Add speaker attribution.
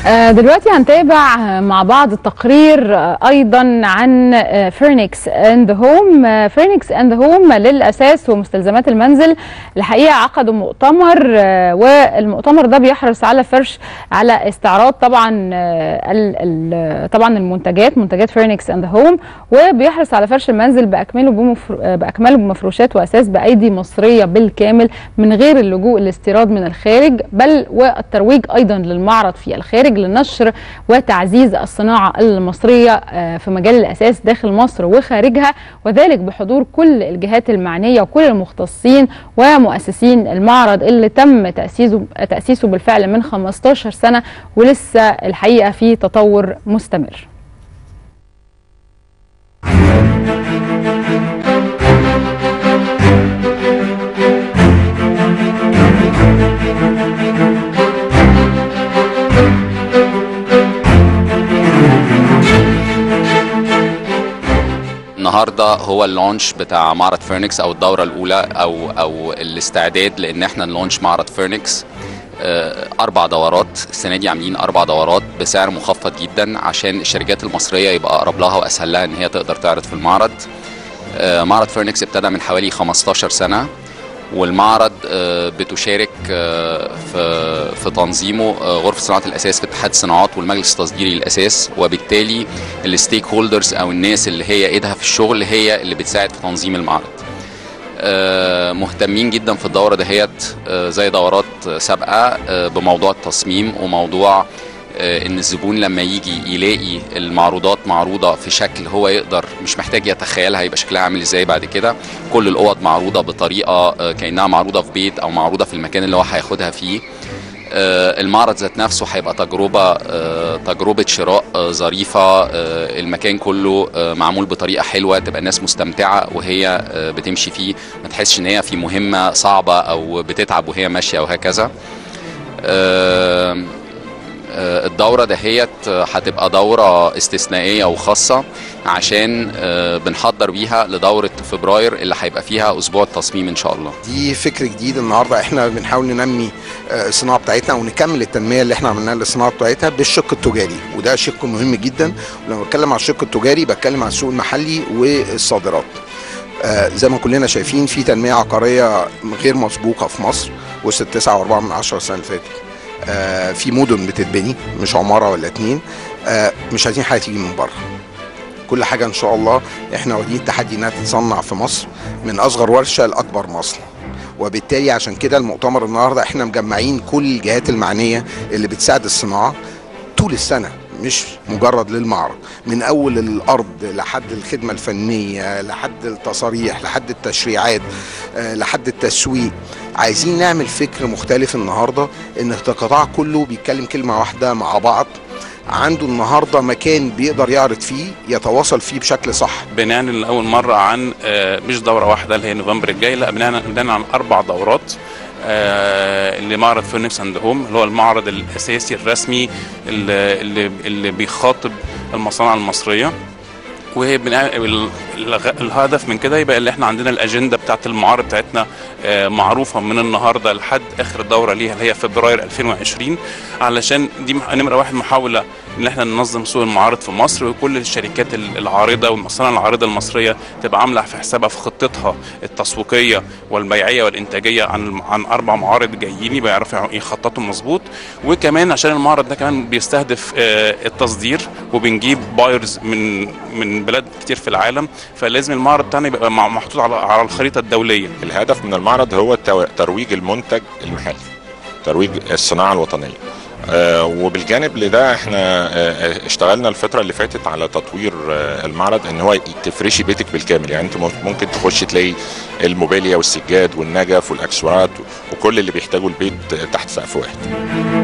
Speaker 1: آه، دلوقتي هنتابع آه، مع بعض التقرير آه، ايضا عن فيرنكس اند هوم فيرنكس اند هوم للاساس ومستلزمات المنزل الحقيقه عقدوا مؤتمر آه، والمؤتمر ده بيحرص على فرش على استعراض طبعا آه، ال- ال- طبعا المنتجات منتجات فيرنكس اند هوم وبيحرص على فرش المنزل باكمله بمفر... آه، باكمله بمفروشات واساس بايدي مصريه بالكامل من غير اللجوء للاستيراد من الخارج بل والترويج ايضا للمعرض في الخارج لنشر وتعزيز الصناعه المصريه آه، في مجال الاساس داخل مصر وخارجها وذلك بحضور كل الجهات المعنيه وكل المختصين ومؤسسين المعرض اللي تم تاسيسه تاسيسه بالفعل من 15 سنه ولسه الحقيقه في تطور مستمر
Speaker 2: النهارده هو اللونش بتاع معرض فيرنكس او الدوره الاولى او او الاستعداد لان احنا نلونش معرض فيرنكس آه، اربع دورات السنه دي عاملين اربع دورات بسعر مخفض جدا عشان الشركات المصريه يبقى اقرب لها واسهل لها ان هي تقدر تعرض في المعرض آه، معرض فيرنكس ابتدى من حوالي 15 سنه والمعرض آه، بتشارك آه، في في تنظيمه آه، غرفه صناعه الاساس في اتحاد الصناعات والمجلس التصديري للاساس وبالتالي الستيك هولدرز او الناس اللي هي ايدها في الشغل هي اللي بتساعد في تنظيم المعرض آه، مهتمين جدا في الدوره دهيت آه، زي دورات سابقه آه، بموضوع التصميم وموضوع آه، ان الزبون لما يجي يلاقي المعروضات معروضه في شكل هو يقدر مش محتاج يتخيلها هيبقى شكلها عامل ازاي بعد كده كل الاوض معروضه بطريقه آه، كانها معروضه في بيت او معروضه في المكان اللي هو هياخدها فيه آه، المعرض ذات نفسه هيبقى تجربة آه، تجربة شراء آه، ظريفة آه، المكان كله آه، معمول بطريقة حلوة تبقى الناس مستمتعة وهي آه، بتمشي فيه ما تحسش ان هي في مهمة صعبة او بتتعب وهي ماشية وهكذا آه، آه، الدورة دهيت آه، هتبقى دورة استثنائية وخاصة عشان آه، بنحضر بيها لدورة فبراير اللي هيبقى فيها أسبوع التصميم إن شاء الله
Speaker 3: دي فكر جديد النهارده احنا بنحاول ننمي آه، الصناعه بتاعتنا ونكمل التنميه اللي احنا عملناها للصناعه بتاعتها بالشق التجاري وده شق مهم جدا ولما بتكلم على الشق التجاري بتكلم على السوق المحلي والصادرات آه، زي ما كلنا شايفين في تنميه عقاريه غير مسبوقه في مصر وصلت 9.4 من 10 سنه اللي فاتت آه، في مدن بتتبني مش عماره ولا اتنين آه، مش عايزين حاجه تيجي من بره كل حاجه ان شاء الله احنا واخدين تحدي انها تتصنع في مصر من اصغر ورشه لاكبر مصنع وبالتالي عشان كده المؤتمر النهارده احنا مجمعين كل الجهات المعنيه اللي بتساعد الصناعه طول السنه مش مجرد للمعرض من اول الارض لحد الخدمه الفنيه لحد التصاريح لحد التشريعات آه، لحد التسويق عايزين نعمل فكر مختلف النهارده ان القطاع كله بيتكلم كلمه واحده مع بعض عنده النهارده مكان بيقدر يعرض فيه يتواصل فيه بشكل صح
Speaker 4: بنعلن لاول مره عن آه، مش دوره واحده اللي هي نوفمبر الجاي لا بنعلن بنعلن عن اربع دورات آه، لمعرض فينيكس اند هوم اللي هو المعرض الاساسي الرسمي اللي اللي, اللي بيخاطب المصانع المصريه والهدف من كده يبقى اللي احنا عندنا الاجنده بتاعت المعارض بتاعتنا آه، معروفه من النهارده لحد اخر دوره ليها اللي هي فبراير 2020 علشان دي مح- نمره واحد محاوله ان احنا ننظم سوق المعارض في مصر وكل الشركات ال- العارضه والمصانع العارضه المصريه تبقى عامله في حسابها في خطتها التسويقيه والبيعيه والانتاجيه عن عن اربع معارض جايين يبقى يعرفوا يخططوا مظبوط وكمان عشان المعرض ده كمان بيستهدف آه، التصدير وبنجيب بايرز من من بلاد كتير في العالم فلازم المعرض بتاعنا يبقى مع- محطوط على على الخريطه الدوليه
Speaker 5: الهدف من المعرض هو تو- ترويج المنتج المحلي ترويج الصناعة الوطنية آه، وبالجانب لده احنا آه، اشتغلنا الفترة اللي فاتت على تطوير آه، المعرض ان هو تفرشي بيتك بالكامل يعني انت ممكن- ممكن تخش تلاقي الموبيليا والسجاد والنجف والاكسسوارات وكل اللي بيحتاجه البيت تحت سقف واحد